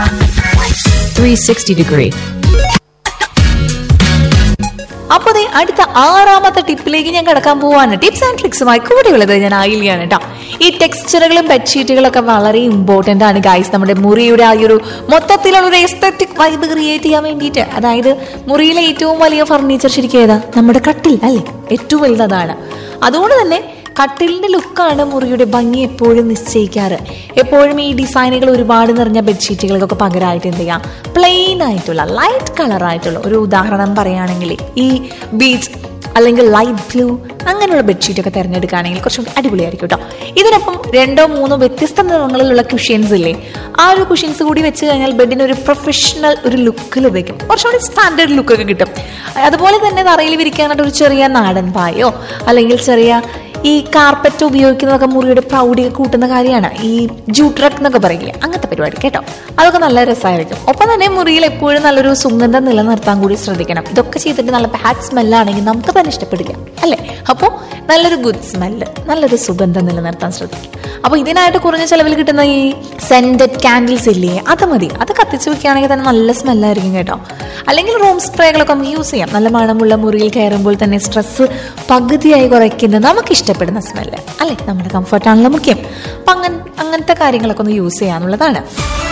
360 degree. അപ്പൊ ദേ അടുത്ത ആറാമത്തെ ടിപ്പിലേക്ക് ഞാൻ കിടക്കാൻ പോവാണ് ടിപ്സ് ആൻഡ് ട്രിക്സുമായി കൂടെയുള്ളത് ഞാൻ ആയില്യാണ് കേട്ടോ ഈ ടെക്സ്ചറുകളും ബെഡ്ഷീറ്റുകളൊക്കെ വളരെ ഇമ്പോർട്ടന്റ് ആണ് ഗൈസ് നമ്മുടെ മുറിയുടെ ആ ഒരു മൊത്തത്തിലുള്ള ഒരു എസ്തറ്റിക് വൈബ് ക്രിയേറ്റ് ചെയ്യാൻ വേണ്ടിയിട്ട് അതായത് മുറിയിലെ ഏറ്റവും വലിയ ഫർണിച്ചർ ശരിക്കും ഏതാ നമ്മുടെ കട്ടിൽ അല്ലേ ഏറ്റവും വലുത് അതാണ് അതുകൊണ്ട് തന്നെ കട്ടിലിന്റെ ലുക്കാണ് മുറിയുടെ ഭംഗി എപ്പോഴും നിശ്ചയിക്കാറ് എപ്പോഴും ഈ ഡിസൈനുകൾ ഒരുപാട് നിറഞ്ഞ ബെഡ്ഷീറ്റുകൾക്കൊക്കെ പകരമായിട്ട് എന്ത് ചെയ്യാം പ്ലെയിൻ ആയിട്ടുള്ള ലൈറ്റ് കളർ ആയിട്ടുള്ള ഒരു ഉദാഹരണം പറയുകയാണെങ്കിൽ ഈ ബീച്ച് അല്ലെങ്കിൽ ലൈറ്റ് ബ്ലൂ അങ്ങനെയുള്ള ബെഡ്ഷീറ്റ് ഒക്കെ തിരഞ്ഞെടുക്കുകയാണെങ്കിൽ കുറച്ചും കൂടി അടിപൊളിയായിരിക്കും കേട്ടോ ഇതിനൊപ്പം രണ്ടോ മൂന്നോ വ്യത്യസ്ത നിറങ്ങളിലുള്ള കുഷ്യൻസ് ഇല്ലേ ആ ഒരു കുഷ്യൻസ് കൂടി വെച്ച് കഴിഞ്ഞാൽ ബെഡിന് ഒരു പ്രൊഫഷണൽ ഒരു ലുക്കിൽ വയ്ക്കും കുറച്ചുകൂടി സ്റ്റാൻഡേർഡ് ലുക്കൊക്കെ കിട്ടും അതുപോലെ തന്നെ തറയിൽ വിരിക്കാനായിട്ട് ഒരു ചെറിയ നാടൻ പായോ അല്ലെങ്കിൽ ചെറിയ ഈ കാർപ്പറ്റ് ഉപയോഗിക്കുന്നതൊക്കെ മുറിയുടെ പ്രൗഢി കൂട്ടുന്ന കാര്യമാണ് ഈ ജൂട്രക്ക് എന്നൊക്കെ പറയില്ലേ അങ്ങനത്തെ പരിപാടി കേട്ടോ അതൊക്കെ നല്ല രസമായിരിക്കും ഒപ്പം തന്നെ മുറിയിൽ എപ്പോഴും നല്ലൊരു സുഗന്ധം നിലനിർത്താൻ കൂടി ശ്രദ്ധിക്കണം ഇതൊക്കെ ചെയ്തിട്ട് നല്ല ബാഡ് സ്മെല്ലാണെങ്കിൽ നമുക്ക് തന്നെ ഇഷ്ടപ്പെടില്ല അല്ലേ അപ്പോൾ നല്ലൊരു ഗുഡ് സ്മെല്ല് നല്ലൊരു സുഗന്ധം നിലനിർത്താൻ ശ്രദ്ധിക്കും അപ്പോൾ ഇതിനായിട്ട് കുറഞ്ഞ ചെലവിൽ കിട്ടുന്ന ഈ സെൻറ്റഡ് കാൻഡിൽസ് ഇല്ലേ അത് മതി അത് കത്തിച്ച് വെക്കുകയാണെങ്കിൽ തന്നെ നല്ല സ്മെല്ലായിരിക്കും കേട്ടോ അല്ലെങ്കിൽ റൂം സ്പ്രേകളൊക്കെ നമുക്ക് യൂസ് ചെയ്യാം നല്ല മണമുള്ള മുറിയിൽ കയറുമ്പോൾ തന്നെ സ്ട്രെസ് പകുതിയായി കുറയ്ക്കുന്ന നമുക്ക് ഇഷ്ടപ്പെടുന്ന സ്മെല്ല് അല്ലേ നമ്മുടെ കംഫർട്ടാണല്ലോ മുഖ്യം അപ്പം അങ്ങനെ അങ്ങനത്തെ കാര്യങ്ങളൊക്കെ ഒന്ന് യൂസ് ചെയ്യാന്നുള്ളതാണ്